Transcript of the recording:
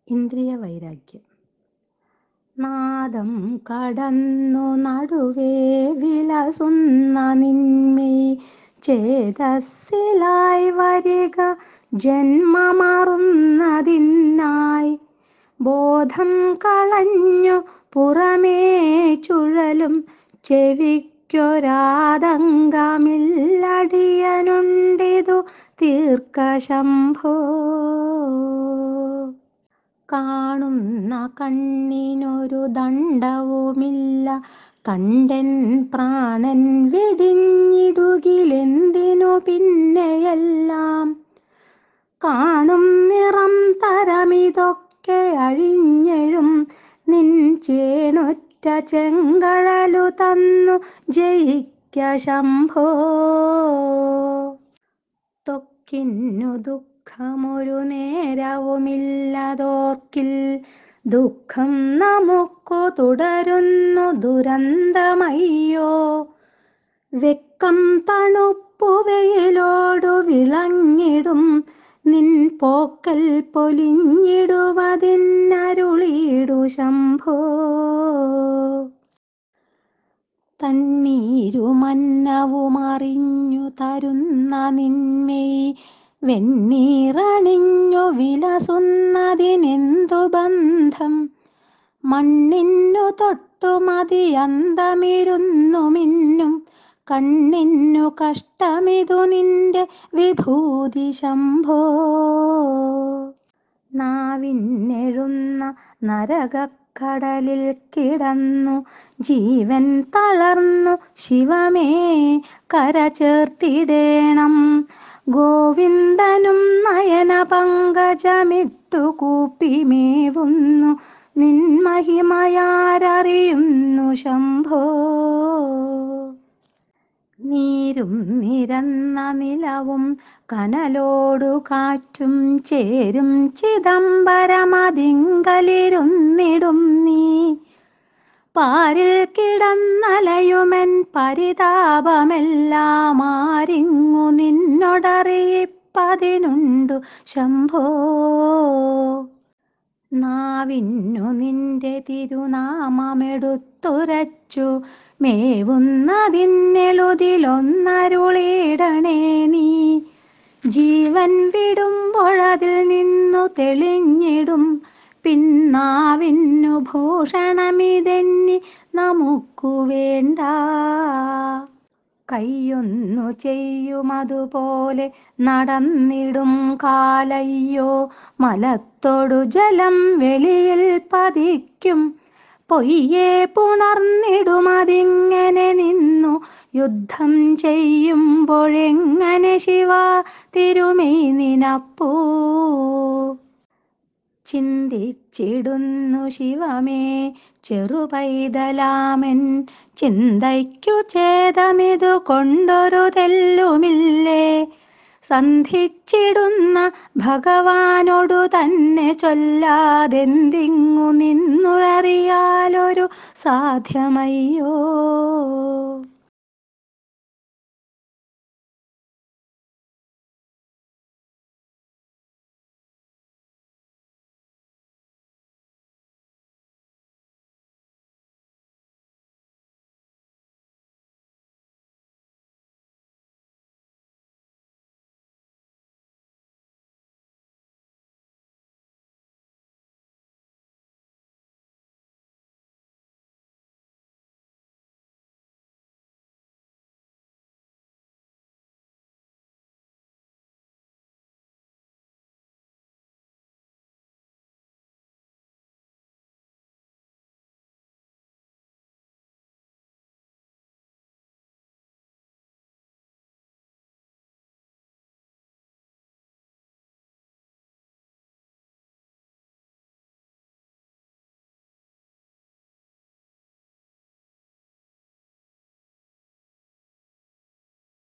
ഇന്ദ്രിയ വൈരാഗ്യം നാദം കടന്നു നടുവേ വിലസുന്ന നിന്മേ ചേതസ്സിലായി വരിക ജന്മമറുന്നതിനായി ബോധം കളഞ്ഞു പുറമേ ചുഴലും ചെവിക്കൊരാതങ്കമില്ലടിയനുണ്ടിതു തീർക്കശംഭോ കാണുന്ന കണ്ണിനൊരു ദണ്ഡവുമില്ല കണ്ടൻ പ്രാണൻ വെടിഞ്ഞിടുകിലെന്തിനു പിന്നെയെല്ലാം കാണും നിറം തരമിതൊക്കെ അഴിഞ്ഞെഴും നിൻ ചേണൊറ്റ ചെങ്കഴലു തന്നു ജയിക്ക ശംഭോ തൊക്കിന്നു ദുഃഖമൊരു നേരവുമില്ലതോർക്കിൽ ദുഃഖം നമുക്കു തുടരുന്നു ദുരന്തമയ്യോ വെക്കം തണുപ്പുവയിലോടു വിളങ്ങിടും നിൻ പോക്കൽ പൊലിഞ്ഞിടുവതിന്നരുളിയിടു ശംഭോ തണ്ണീരുമന്നവുമറിഞ്ഞു തരുന്ന നിന്മേയ് വെണ്ണീറണിഞ്ഞു വിലസുന്നതിനെന്തു ബന്ധം മണ്ണിന്നു തൊട്ടു മതി അന്തമിരുന്നു മിന്നും കണ്ണിന്നു കഷ്ടമിതു നിന്റെ വിഭൂതി ശംഭോ നാവിന്നെഴുന്ന നരകക്കടലിൽ കിടന്നു ജീവൻ തളർന്നു ശിവമേ കര ചേർത്തിടേണം ഗോവിന്ദനും നയന പങ്കജമിട്ടു കൂപ്പിമേവുന്നു നിൻ മഹിമയാരറിയുന്നു ശംഭോ നീരും നിരന്ന നിലവും കനലോടു കാറ്റും ചേരും ചിദംബരമതിങ്കലിരുന്നിടും നീ പാരിൽ കിടന്നലയുമൻ പരിതാപമെല്ലാം ആരിങ്ങു നിന്നോടറിയിപ്പതിനുണ്ടു ശംഭോ നാവിന്നു നിന്റെ തിരുനാമമെടുത്തുരച്ചു മേവുന്നതിന്നെളുതിലൊന്നരുളിടണേ നീ ജീവൻ വിടുമ്പോഴതിൽ നിന്നു തെളിഞ്ഞിടും പിന്നാവിന്നു ഭൂഷണമിതെന്നി നമുക്കു വേണ്ട കയ്യൊന്നു ചെയ്യുമതുപോലെ നടന്നിടും കാലയ്യോ മലത്തൊടു ജലം വെളിയിൽ പതിക്കും പൊയ്യെ പുണർന്നിടുമതിങ്ങനെ നിന്നു യുദ്ധം ചെയ്യുമ്പോഴെങ്ങനെ ശിവ തിരുമൈ നിനപ്പൂ ചിന്തിച്ചിടുന്നു ശിവമേ ചെറുപൈതലാമൻ ചിന്തയ്ക്കു ഛേദമിതു കൊണ്ടൊരു തെല്ലുമില്ലേ സന്ധിച്ചിടുന്ന ഭഗവാനോടു തന്നെ ചൊല്ലാതെന്തിങ്ങു നിന്നുഴറിയാലൊരു സാധ്യമയ്യോ